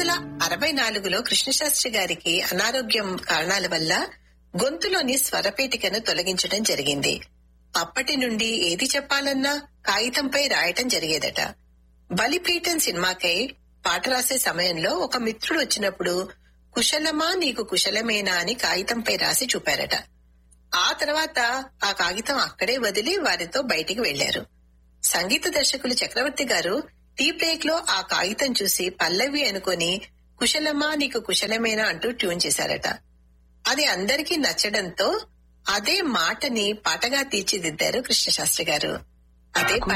వందల అరవై నాలుగులో కృష్ణశాస్త్రి గారికి అనారోగ్యం కారణాల వల్ల గొంతులోని స్వరపేటికను తొలగించడం జరిగింది అప్పటి నుండి ఏది చెప్పాలన్నా కాగితంపై రాయటం జరిగేదట బలిపీఠం సినిమాకై పాట రాసే సమయంలో ఒక మిత్రుడు వచ్చినప్పుడు కుశలమా నీకు కుశలమేనా అని కాగితంపై రాసి చూపారట ఆ తర్వాత ఆ కాగితం అక్కడే వదిలి వారితో బయటికి వెళ్లారు సంగీత దర్శకులు చక్రవర్తి గారు టీ బ్రేక్ లో ఆ కాగితం చూసి పల్లవి అనుకొని కుశలమా నీకు కుశలమేనా అంటూ ట్యూన్ చేశారట అది అందరికీ నచ్చడంతో అదే మాటని పాటగా తీర్చిదిద్దారు కృష్ణశాస్త్రి గారు అదే పాట